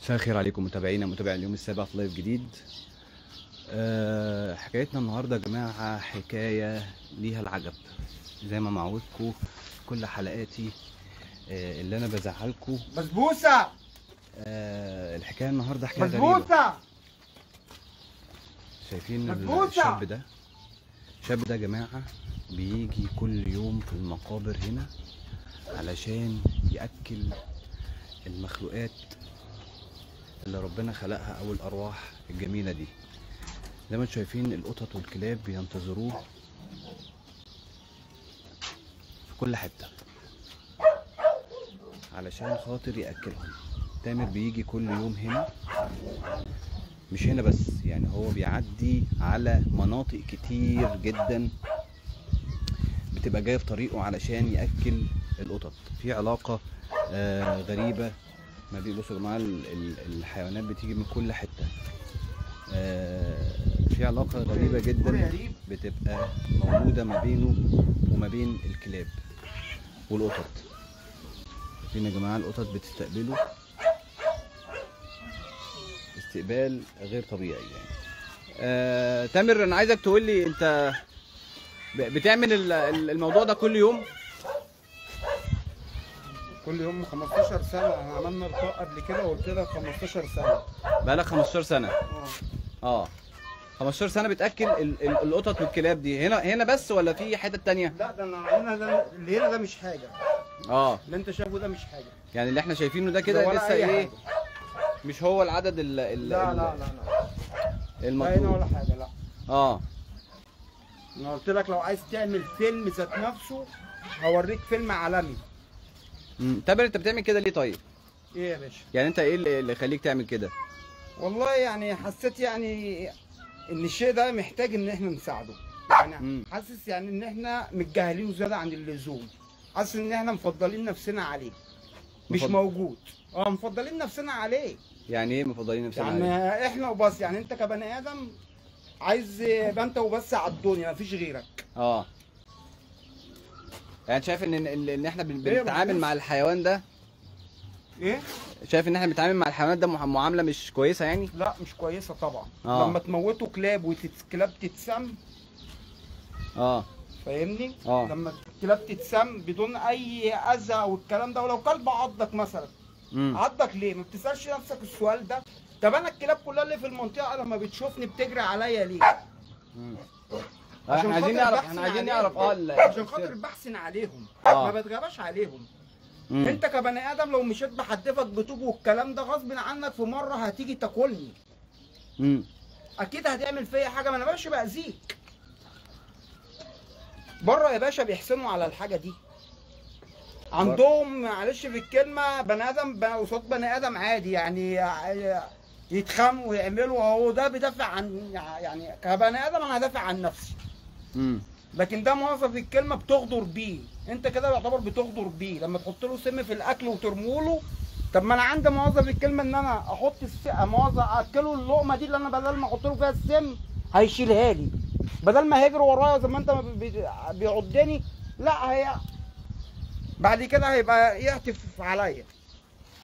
مساء الخير عليكم متابعينا متابعي اليوم السابع في لايف جديد أه حكايتنا النهارده يا جماعه حكايه ليها العجب زي ما معودكم في كل حلقاتي أه اللي انا بزعلكم بسبوسه أه الحكايه النهارده حكايه غريبه بسبوسه شايفين مدبوسة. الشاب ده الشاب ده يا جماعه بيجي كل يوم في المقابر هنا علشان ياكل المخلوقات اللي ربنا خلقها او الارواح الجميله دي زي ما انتم شايفين القطط والكلاب بينتظروه في كل حته علشان خاطر ياكلهم تامر بيجي كل يوم هنا مش هنا بس يعني هو بيعدي على مناطق كتير جدا بتبقى جايه في طريقه علشان ياكل القطط في علاقه آه غريبه ما بي- بصوا يا جماعه ال- ال- الحيوانات بتيجي من كل حته آه في علاقه غريبه جدا بتبقى موجوده ما بينه وما بين الكلاب والقطط شايفين يا جماعه القطط بتستقبله استقبال غير طبيعي يعني آه، تامر انا عايزك تقول لي انت ب- بتعمل ال- ال- الموضوع ده كل يوم كل يوم 15 سنه احنا عملنا لقاء قبل كده وقلت لك 15 سنه بقالك 15 سنه اه اه 15 سنه بتاكل ال- ال- القطط والكلاب دي هنا هنا بس ولا في حته تانية لا ده انا هنا ده اللي هنا ده مش حاجه اه اللي انت شايفه ده مش حاجه يعني اللي احنا شايفينه ده ده كده ولا لسه أي ايه حاجة. مش هو العدد ال ال لا ال- لا لا لا لا هنا المطلوب ولا حاجه لا اه انا قلت لك لو عايز تعمل فيلم ذات نفسه هوريك فيلم عالمي مم. تامر انت بتعمل كده ليه طيب ايه يا باشا يعني انت ايه اللي اللي يخليك تعمل كده والله يعني حسيت يعني ان الشيء ده محتاج ان احنا نساعده يعني مم. حاسس يعني ان احنا متجاهلين زياده عن اللزوم حاسس ان احنا مفضلين نفسنا عليه مش مفضل- موجود اه مفضلين نفسنا عليه يعني ايه مفضلين نفسنا يعني عليه؟ احنا وبس يعني انت كبني ادم عايز يبقى انت وبس على الدنيا مفيش غيرك اه يعني شايف ان ان إن احنا بن- إيه يا بنتعامل باشمهندس؟ مع الحيوان ده ايه شايف ان احنا بنتعامل مع الحيوانات ده مع- معامله مش كويسه يعني لا مش كويسه طبعا آه. لما تموتوا كلاب وكلاب تتسم اه فاهمني آه. لما الكلاب تتسم بدون اي اذى والكلام ده ولو كلب عضك مثلا امم عضك ليه ما بتسالش نفسك السؤال ده طب انا الكلاب كلها اللي في المنطقه لما بتشوفني بتجري عليا ليه عشان احنا عايزين خاطر نعرف بحسن احنا عايزين عليهم. نعرف اه ال- عشان خاطر بحسن عليهم آه. ما بتغباش عليهم مم. انت كبني ادم لو مشيت بحدفك بطوب والكلام ده غصب عنك في مره هتيجي تاكلني مم. اكيد هتعمل فيا حاجه ما انا باشا باذيك بره يا باشا بيحسنوا على الحاجه دي عندهم معلش في الكلمه بني ادم ب- قصاد بني ادم عادي يعني ي- يتخانقوا ويعملوا اهو ده بيدافع عن يعني كبني ادم انا هدافع عن نفسي مم. لكن ده موظف الكلمه بتغدر بيه انت كده يعتبر بتغدر بيه لما تحط له سم في الاكل وترموا له طب ما انا عندي موظف الكلمه ان انا احط الس... موظف اكله اللقمه دي اللي انا بدل ما احط له فيها السم هيشيلها لي بدل ما هيجري ورايا زي ما انت بي- بي- بيعضني لا هي بعد كده هيبقى يهتف عليا